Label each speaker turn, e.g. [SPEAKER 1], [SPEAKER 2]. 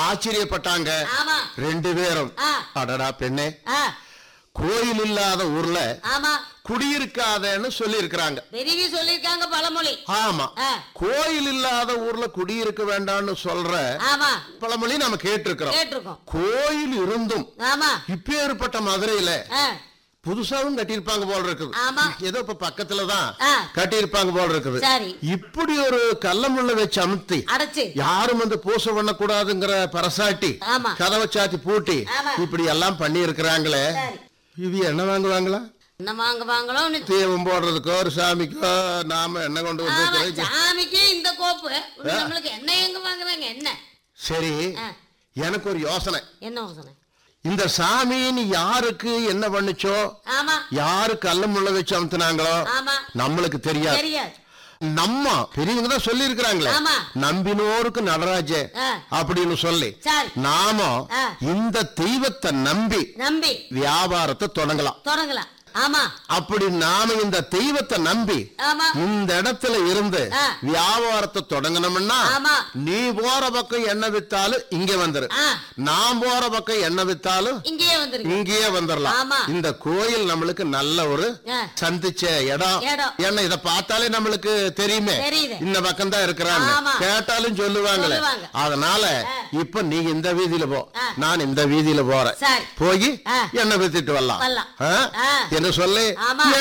[SPEAKER 1] ஆச்சரியப்பட்டாங்க
[SPEAKER 2] ஆமா
[SPEAKER 1] ரெண்டு பேரும்
[SPEAKER 2] ஆ.
[SPEAKER 1] அடடா பெண்ணே
[SPEAKER 2] ஆ,
[SPEAKER 1] கோயில் இல்லாத ஊர்ல
[SPEAKER 2] ஆமா
[SPEAKER 1] குடியிருக்காதன்னு சொல்லி இருக்கிறாங்க
[SPEAKER 2] பெரியவி சொல்லிருக்காங்க பழமொழி
[SPEAKER 1] ஆமா
[SPEAKER 2] ஆ.
[SPEAKER 1] கோயில் இல்லாத ஊர்ல குடியிருக்க வேண்டாம்னு சொல்ற
[SPEAKER 2] ஆமா
[SPEAKER 1] பழமொழி நம்ம கேட்டிருக்கிறோம்
[SPEAKER 2] கேட்டிருக்கோம்
[SPEAKER 1] கோயில் இருந்தும்
[SPEAKER 2] ஆமா
[SPEAKER 1] இப்பேற்பட்ட மதுரையில
[SPEAKER 2] ஆ,
[SPEAKER 1] புதுசாவும் கட்டியிருப்பாங்க போல இருக்குது
[SPEAKER 2] ஆமா.
[SPEAKER 1] ஏதோ இப்ப பக்கத்துல தான்
[SPEAKER 2] ஆ.
[SPEAKER 1] கட்டியிருப்பாங்க போல இருக்குது
[SPEAKER 2] சரி.
[SPEAKER 1] இப்படி ஒரு கல்லமுள்ள வச்சு அமுத்தி
[SPEAKER 2] அடைச்சு
[SPEAKER 1] யாரும் வந்து பூசை பண்ணக்கூடாதுங்கிற பரசாட்டி
[SPEAKER 2] ஆமா.
[SPEAKER 1] கதவை சாத்தி பூட்டி
[SPEAKER 2] ஆமா.
[SPEAKER 1] இப்படி எல்லாம் பண்ணி இருக்கிறாங்களே
[SPEAKER 2] சரி
[SPEAKER 1] இது என்ன வாங்குவாங்களா
[SPEAKER 2] என்ன வாங்க வாங்களோன்னு
[SPEAKER 1] தீபம் போடுறதுக்கோ ஒரு சாமிக்கோ நாம என்ன கொண்டு
[SPEAKER 2] ஆமா
[SPEAKER 1] வந்து
[SPEAKER 2] சாமிக்கு இந்த கோப்பு நம்மளுக்கு என்ன எங்க வாங்குறாங்க என்ன
[SPEAKER 1] சரி
[SPEAKER 2] ஆ,
[SPEAKER 1] எனக்கு ஒரு யோசனை
[SPEAKER 2] என்ன யோசனை
[SPEAKER 1] இந்த சாமின்னு யாருக்கு என்ன பண்ணுச்சோ
[SPEAKER 2] ஆமா
[SPEAKER 1] யாரு கல்ல முள்ள வச்சு அமுத்துனாங்களோ
[SPEAKER 2] ஆமா
[SPEAKER 1] நம்மளுக்கு தெரியாது
[SPEAKER 2] தெரியாது
[SPEAKER 1] நம்ம பெரியவங்க தான் சொல்லி இருக்கிறாங்களே
[SPEAKER 2] ஆமா.
[SPEAKER 1] நம்பினோருக்கு நடராஜ
[SPEAKER 2] ஆ.
[SPEAKER 1] அப்படின்னு சொல்லி
[SPEAKER 2] சரி
[SPEAKER 1] நாம
[SPEAKER 2] ஆ.
[SPEAKER 1] இந்த தெய்வத்தை நம்பி
[SPEAKER 2] நம்பி
[SPEAKER 1] வியாபாரத்தை தொடங்கலாம்
[SPEAKER 2] தொடங்கலாம் ஆமா
[SPEAKER 1] அப்படி நாம இந்த தெய்வத்தை நம்பி
[SPEAKER 2] ஆமா
[SPEAKER 1] இந்த இடத்துல இருந்து
[SPEAKER 2] ஆ.
[SPEAKER 1] வியாபாரத்தை தொடங்கணும்னா
[SPEAKER 2] ஆமா
[SPEAKER 1] நீ போற பக்கம் என்ன வித்தாலும் இங்க வந்துரு
[SPEAKER 2] ஆ
[SPEAKER 1] நான் போற பக்கம் என்ன வித்தாலும்
[SPEAKER 2] இங்கேயே வந்துருக்கு
[SPEAKER 1] இங்கேயே வந்துடலாம்
[SPEAKER 2] ஆமா.
[SPEAKER 1] இந்த கோயில் நம்மளுக்கு நல்ல ஒரு
[SPEAKER 2] ஆ.
[SPEAKER 1] சந்திச்ச இடம்
[SPEAKER 2] இடம்.
[SPEAKER 1] ஏன்னா இத பார்த்தாலே நம்மளுக்கு தெரியுமே
[SPEAKER 2] தெரியுது.
[SPEAKER 1] இந்த பக்கம் தான் இருக்கிறாங்க
[SPEAKER 2] ஆமா.
[SPEAKER 1] கேட்டாலும் சொல்லுவாங்களே
[SPEAKER 2] சொல்லுவாங்க.
[SPEAKER 1] அதனால
[SPEAKER 2] ஆ.
[SPEAKER 1] இப்ப நீ இந்த வீதியில போ
[SPEAKER 2] ஆ.
[SPEAKER 1] நான் இந்த வீதியில போறேன்
[SPEAKER 2] சரி
[SPEAKER 1] போய்
[SPEAKER 2] ஆ.
[SPEAKER 1] என்ன வித்துட்டு வரலாம்
[SPEAKER 2] வரலாம்.
[SPEAKER 1] ஆ?
[SPEAKER 2] ஆ.
[SPEAKER 1] என்ன சொல்லு
[SPEAKER 2] ஆமா.